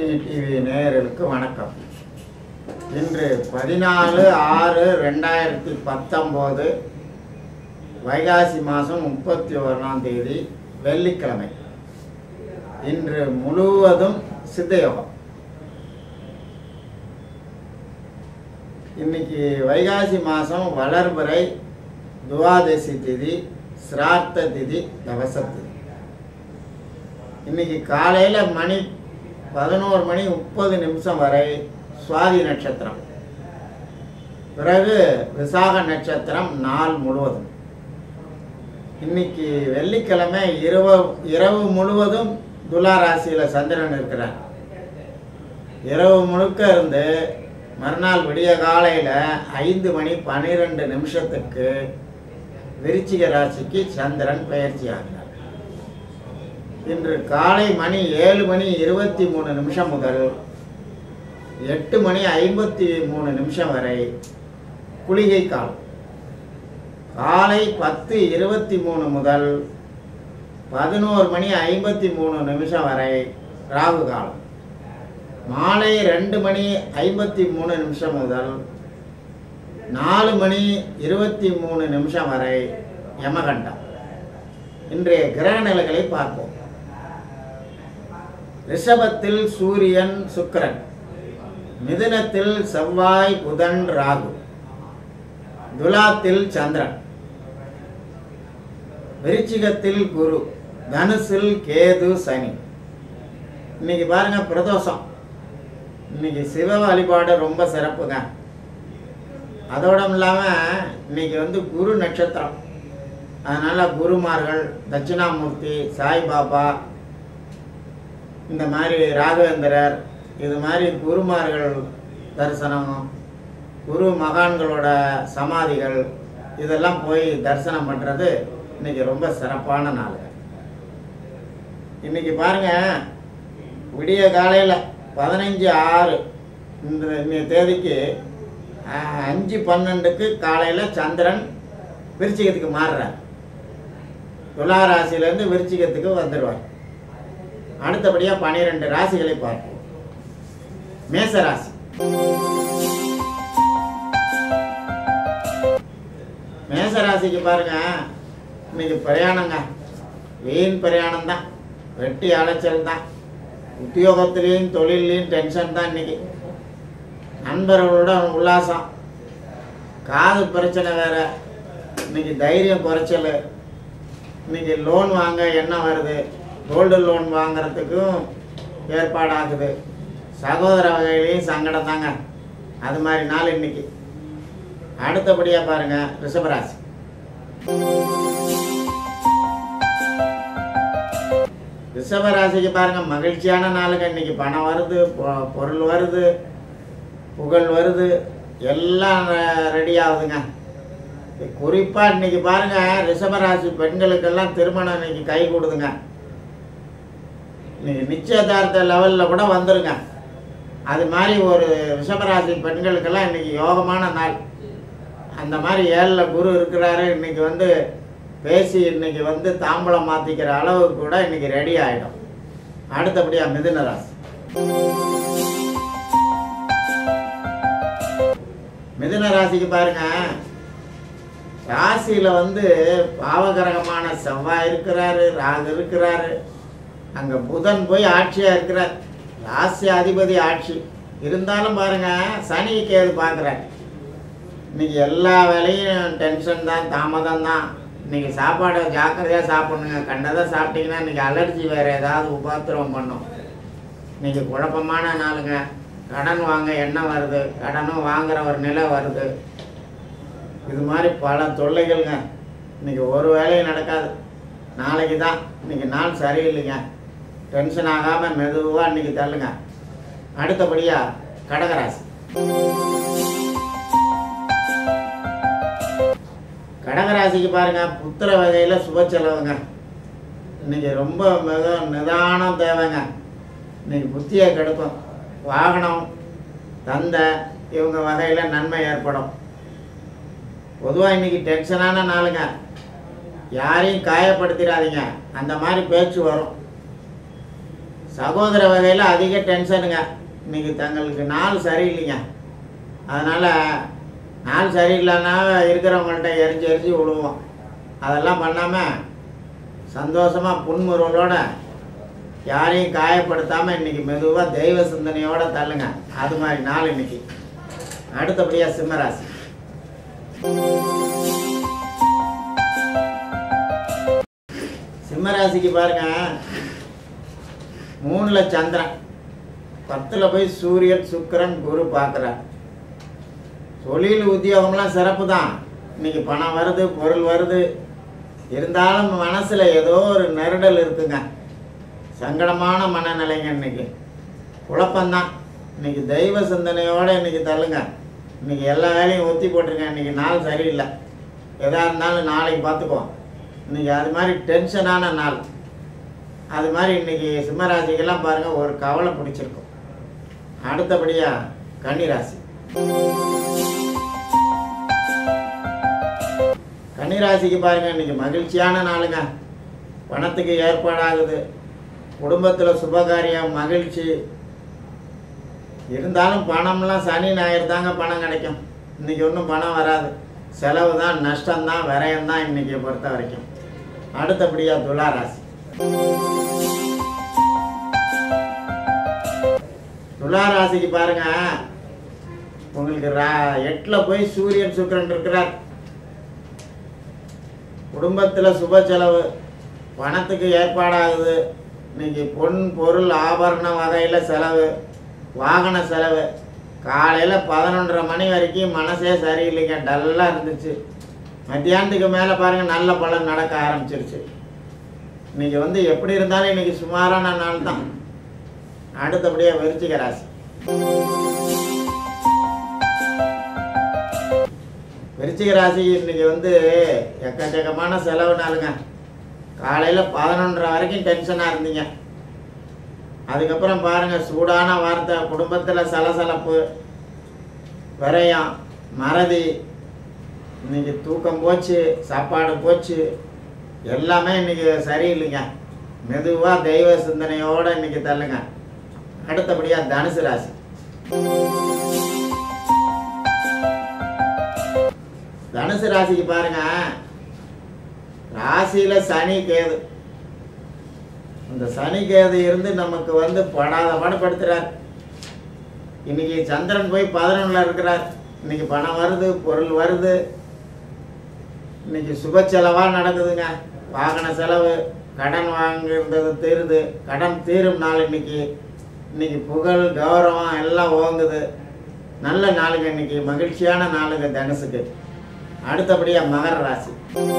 Sivaganga TV நேயர்களுக்கு வணக்கம் இன்று பதினாலு ஆறு ரெண்டாயிரத்தி பத்தொம்போது வைகாசி மாதம் முப்பத்தி ஓராம் தேதி வெள்ளிக்கிழமை இன்று முழுவதும் சித்தயோகம் இன்னைக்கு வைகாசி மாதம் வளர்பிறை துவாதசி திதி சிரார்த்த திதி தவச திதி இன்னைக்கு காலையில் மணி பதினோரு மணி முப்பது நிமிஷம் வரை சுவாதி நட்சத்திரம் பிறகு விசாக நட்சத்திரம் நாள் முழுவதும் இன்னைக்கு வெள்ளிக்கிழமை இரவு இரவு முழுவதும் துலா ராசியில் சந்திரன் இருக்கிறார் இரவு முழுக்க இருந்து மறுநாள் விடிய காலையில் ஐந்து மணி பன்னிரெண்டு நிமிஷத்துக்கு விருச்சிக ராசிக்கு சந்திரன் பயிற்சி ஆகிறார் இன்று காலை மணி ஏழு மணி இருபத்தி மூணு நிமிஷம் முதல் எட்டு மணி ஐம்பத்தி மூணு நிமிஷம் வரை குளிகை காலம் காலை பத்து இருபத்தி மூணு முதல் பதினோரு மணி ஐம்பத்தி மூணு நிமிஷம் வரை ராகு காலம் மாலை ரெண்டு மணி ஐம்பத்தி மூணு நிமிஷம் முதல் நாலு மணி இருபத்தி மூணு நிமிஷம் வரை யமகண்டம் இன்றைய கிரக நிலைகளை பார்ப்போம் ரிஷபத்தில் சூரியன் சுக்கிரன் மிதுனத்தில் செவ்வாய் புதன் ராகு துலாத்தில் சந்திரன் விருச்சிகத்தில் குரு தனுசில் கேது சனி இன்னைக்கு பாருங்க பிரதோஷம் இன்னைக்கு சிவ வழிபாடு ரொம்ப சிறப்புங்க அதோட இல்லாமல் இன்னைக்கு வந்து குரு நட்சத்திரம் அதனால் குருமார்கள் தட்சிணாமூர்த்தி சாய்பாபா இந்த மாதிரி ராகவேந்திரர் இது மாதிரி குருமார்கள் தரிசனம் குரு மகான்களோட சமாதிகள் இதெல்லாம் போய் தரிசனம் பண்ணுறது இன்னைக்கு ரொம்ப சிறப்பான நாள் இன்னைக்கு பாருங்க விடிய காலையில் பதினஞ்சு ஆறு இந்த இன்னைய தேதிக்கு அஹ், அஞ்சு பன்னெண்டுக்கு காலையில் சந்திரன் விருச்சிகத்துக்கு மாறுறார் துலா ராசியிலேருந்து விருச்சிகத்துக்கு வந்துடுவார் அடுத்தபடியாக பனிரெண்டு ராசிகளை பார்ப்போம் மேச ராசி மேச ராசிக்கு பாருங்க இன்னைக்கு பிரயாணங்க வீண் பிரயாணம் தான் வெட்டி அலைச்சல் தான் உத்தியோகத்திலையும் தொழிலையும் டென்ஷன் தான் இன்னைக்கு நண்பர்களோட உல்லாசம் காது பிரச்சனை வேற இன்னைக்கு தைரியம் குறைச்சல் இன்னைக்கு லோன் வாங்க என்ன வருது கோல்டு லோன் வாங்குறதுக்கும் ஏற்பாடாகுது சகோதர வகையிலையும் சங்கடம் தாங்க அது மாதிரி நாள் இன்னைக்கு அடுத்தபடியாக பாருங்க ரிஷபராசி ரிஷபராசிக்கு பாருங்க மகிழ்ச்சியான நாளுங்க இன்னைக்கு பணம் வருது பொ- பொருள் வருது புகழ் வருது எல்லாம் ரெடி ஆகுதுங்க குறிப்பாக இன்னைக்கு பாருங்க ரிஷபராசி பெண்களுக்கெல்லாம் திருமணம் இன்னைக்கு கை கொடுதுங்க இன்னைக்கு நிச்சயதார்த்த லெவலில் கூட வந்துருங்க அது மாதிரி ஒரு ரிஷபராசி பெண்களுக்கெல்லாம் இன்னைக்கு யோகமான நாள் அந்த மாதிரி ஏழில் குரு இருக்கிறாரு இன்னைக்கு வந்து பேசி இன்னைக்கு வந்து தாம்பலம் மாற்றிக்கிற அளவுக்கு கூட இன்னைக்கு ரெடி ஆகிடும் அடுத்தபடியாக மிதுன ராசி மிதுன ராசிக்கு பாருங்க ராசியில் வந்து பாவகரகமான செவ்வாய் இருக்கிறாரு ராகு இருக்கிறாரு அங்கே புதன் போய் ஆட்சியாக இருக்கிறார் ராசி அதிபதி ஆட்சி இருந்தாலும் பாருங்க சனி கேது பார்க்குறாரு இன்னைக்கு எல்லா வேலையும் டென்ஷன் தான் தாமதம் தான் இன்னைக்கு சாப்பாடை ஜாக்கிரதையாக சாப்பிடணுங்க கண்டதை சாப்பிட்டீங்கன்னா இன்னைக்கு அலர்ஜி வேறு ஏதாவது உபாத்திரம் பண்ணும் இன்னைக்கு குழப்பமான நாளுங்க கடன் வாங்க என்ன வருது கடனும் வாங்குற ஒரு நிலை வருது இது மாதிரி பல தொல்லைகள்ங்க இன்னைக்கு ஒரு வேலையும் நடக்காது நாளைக்கு தான் இன்னைக்கு நாள் சரியில்லைங்க டென்ஷன் ஆகாமல் மெதுவாக இன்னைக்கு தள்ளுங்க அடுத்தபடியாக கடகராசி கடகராசிக்கு பாருங்க புத்திர வகையில் சுப செலவுங்க இன்னைக்கு ரொம்ப மிக நிதானம் தேவைங்க இன்னைக்கு புத்தியை கெடுக்கும் வாகனம் தந்தை இவங்க வகையில் நன்மை ஏற்படும் பொதுவாக இன்னைக்கு டென்ஷனான நாளுங்க யாரையும் காயப்படுத்திடாதீங்க அந்த மாதிரி பேச்சு வரும் சகோதர வகையில் அதிக டென்ஷனுங்க இன்னைக்கு தங்களுக்கு நாள் சரியில்லைங்க அதனால் நாள் சரியில்லைன்னா இருக்கிறவங்கள்ட்ட எரிஞ்சு எரிஞ்சு விழுவோம் அதெல்லாம் பண்ணாமல் சந்தோஷமாக புன்முறுவலோட யாரையும் காயப்படுத்தாமல் இன்னைக்கு மெதுவாக தெய்வ சிந்தனையோட தள்ளுங்க அது மாதிரி நாள் இன்னைக்கு அடுத்தபடியாக சிம்மராசி சிம்மராசிக்கு பாருங்க மூணுல சந்திரன் பத்துல போய் சூரியன் சுக்கிரன் குரு பார்க்குறார் தொழில் உத்தியோகம்லாம் சிறப்பு தான் இன்னைக்கு பணம் வருது பொருள் வருது இருந்தாலும் மனசுல ஏதோ ஒரு நெருடல் இருக்குங்க சங்கடமான மனநிலைங்க இன்னைக்கு குழப்பம்தான் இன்னைக்கு தெய்வ சிந்தனையோட இன்னைக்கு தள்ளுங்க இன்னைக்கு எல்லா வேலையும் ஒத்தி போட்டிருங்க இன்னைக்கு நாள் சரியில்லை எதா இருந்தாலும் நாளைக்கு பார்த்துக்குவோம் இன்னைக்கு அது மாதிரி டென்ஷனான நாள் அது மாதிரி இன்னைக்கு சிம்மராசிக்கெல்லாம் பாருங்க ஒரு கவலை பிடிச்சிருக்கும் அடுத்தபடியா கன்னிராசி கன்னிராசிக்கு பாருங்க இன்னைக்கு மகிழ்ச்சியான நாளுங்க பணத்துக்கு ஏற்பாடாகுது குடும்பத்தில் சுபகாரியம் மகிழ்ச்சி இருந்தாலும் பணம்லாம் சனி ஞாயிறு தாங்க பணம் கிடைக்கும் இன்னைக்கு ஒன்றும் பணம் வராது செலவு தான் நஷ்டம்தான் விரயம் தான் இன்னைக்கு பொறுத்த வரைக்கும் அடுத்தபடியாக துளாராசி துளாராசிக்கு பாருங்க உங்களுக்கு ரா எட்டில் போய் சூரியன் சுக்கிரன் இருக்கிறார் குடும்பத்தில் சுப செலவு பணத்துக்கு ஏற்பாடாகுது இன்னைக்கு பொன் பொருள் ஆபரண வகையில் செலவு வாகன செலவு காலையில் பதினொன்றரை மணி வரைக்கும் மனசே சரியில்லைங்க டல்லாக இருந்துச்சு மத்தியானத்துக்கு மேலே பாருங்கள் நல்ல பலன் நடக்க ஆரம்பிச்சிருச்சு இன்னைக்கு வந்து எப்படி இருந்தாலும் இன்னைக்கு சுமாரான நாள் தான் அடுத்தபடியாக விருச்சிக ராசி விருச்சிக ராசி இன்னைக்கு வந்து எக்கச்சக்கமான செலவு நாளுங்க காலையில் பதினொன்றரை வரைக்கும் டென்ஷனாக இருந்தீங்க அதுக்கப்புறம் பாருங்கள் சூடான வார்த்தை குடும்பத்தில் சலசலப்பு விரயம் மறதி இன்னைக்கு தூக்கம் போச்சு சாப்பாடு போச்சு எல்லாமே இன்னைக்கு சரியில்லைங்க மெதுவாக தெய்வ சிந்தனையோடு இன்னைக்கு தள்ளுங்க அடுத்தபடியாக தனுசு ராசி தனுசு ராசிக்கு பாருங்க ராசியில சனி கேது இந்த சனி கேது இருந்து நமக்கு வந்து படாத பாடுபடுத்துறார் இன்னைக்கு சந்திரன் போய் பதினொன்றில் இருக்கிறார் இன்னைக்கு பணம் வருது பொருள் வருது இன்னைக்கு சுப செலவாக நடக்குதுங்க வாகன செலவு கடன் வாங்கியிருந்தது தீருது கடன் தீரும் நாள் இன்னைக்கு இன்னைக்கு புகழ் கௌரவம் எல்லாம் ஓங்குது நல்ல நாளுங்க இன்னைக்கு மகிழ்ச்சியான நாளுங்க தனுசுக்கு அடுத்தபடியாக மகர ராசி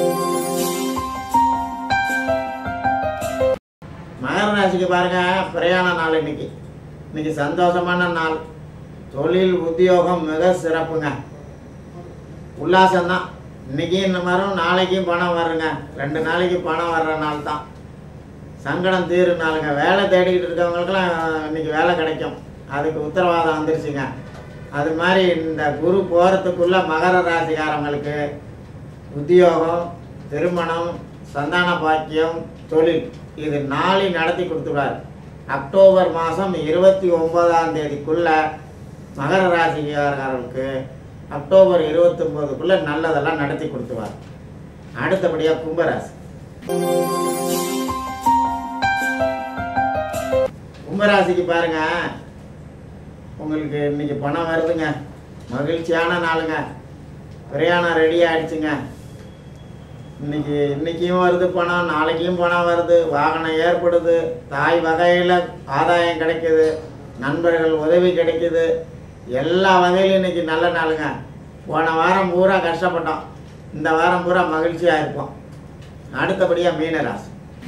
மகர ராசிக்கு பாருங்க பிரயாண நாள் இன்னைக்கு இன்னைக்கு சந்தோஷமான நாள் தொழில் உத்தியோகம் மிக சிறப்புங்க உல்லாசம்தான் இன்னைக்கும் வரும் நாளைக்கும் பணம் வருங்க ரெண்டு நாளைக்கு பணம் வர்ற நாள் தான் சங்கடம் தீரும் நாளுங்க வேலை தேடிக்கிட்டு இருக்கவங்களுக்கெல்லாம் இன்னைக்கு வேலை கிடைக்கும் அதுக்கு உத்தரவாதம் வந்துருச்சுங்க அது மாதிரி இந்த குரு போகிறதுக்குள்ள மகர ராசிக்காரங்களுக்கு உத்தியோகம் திருமணம் சந்தான பாக்கியம் தொழில் இது நாளை நடத்தி கொடுத்துருவார் அக்டோபர் மாதம் இருபத்தி ஒன்பதாம் தேதிக்குள்ள மகர ராசிக்காரர்களுக்கு அக்டோபர் இருபத்தொம்போதுக்குள்ளே நல்லதெல்லாம் நடத்தி கொடுத்துருவார் அடுத்தபடியாக கும்பராசி கும்பராசிக்கு பாருங்க உங்களுக்கு இன்னைக்கு பணம் வருதுங்க மகிழ்ச்சியான நாளுங்க பிரயாணம் ரெடி ஆயிடுச்சுங்க இன்னைக்கு இன்னைக்கும் வருது பணம் நாளைக்கும் பணம் வருது வாகனம் ஏற்படுது தாய் வகையில் ஆதாயம் கிடைக்குது நண்பர்கள் உதவி கிடைக்குது எல்லா வகையிலும் இன்னைக்கு நல்ல நாளுங்க போன வாரம் பூரா கஷ்டப்பட்டோம் இந்த வாரம் பூரா மகிழ்ச்சியாக இருப்போம் அடுத்தபடியாக மீனராசி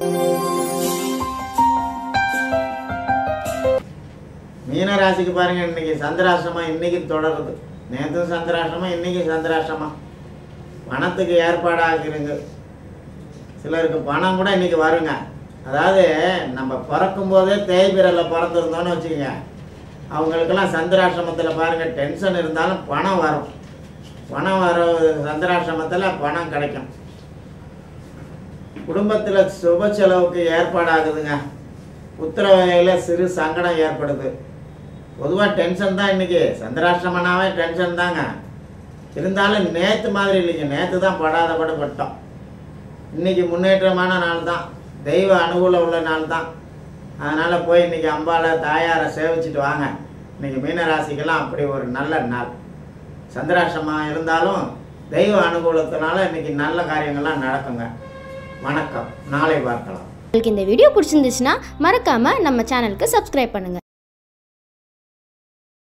மீனராசிக்கு பாருங்க இன்னைக்கு சந்திராசிரமம் இன்னைக்கு தொடருது நேற்றும் சந்திராசிரமம் இன்னைக்கு சந்திராசிரமம் பணத்துக்கு ஏற்பாடாகிறீங்க சிலருக்கு பணம் கூட இன்னைக்கு வருங்க அதாவது நம்ம பிறக்கும் போதே தேய்பிரலில் பிறந்திருந்தோம்னு வச்சுக்கோங்க அவங்களுக்கெல்லாம் சந்திராசிரமத்தில் பாருங்கள் டென்ஷன் இருந்தாலும் பணம் வரும் பணம் வர சந்திராசிரமத்தில் பணம் கிடைக்கும் குடும்பத்தில் சுப செலவுக்கு ஏற்பாடாகுதுங்க புத்திர வகையில் சிறு சங்கடம் ஏற்படுது பொதுவாக டென்ஷன் தான் இன்றைக்கி சந்திராஷ்டமனாவே டென்ஷன் தாங்க இருந்தாலும் நேற்று மாதிரி இல்லைங்க நேற்று தான் படாத பட்டோம் இன்றைக்கி முன்னேற்றமான நாள் தான் தெய்வ அனுகூலம் உள்ள நாள் தான் அதனால் போய் இன்றைக்கி அம்பாளை தாயாரை சேவிச்சிட்டு வாங்க இன்றைக்கி மீனராசிக்கெல்லாம் அப்படி ஒரு நல்ல நாள் சந்திராஷ்டமம் இருந்தாலும் தெய்வ அனுகூலத்தினால இன்றைக்கி நல்ல காரியங்கள்லாம் நடக்குங்க வணக்கம் நாளை பார்க்கலாம் உங்களுக்கு இந்த வீடியோ பிடிச்சிருந்துச்சுன்னா மறக்காமல் நம்ம சேனலுக்கு சப்ஸ்கிரைப் பண்ணுங்கள்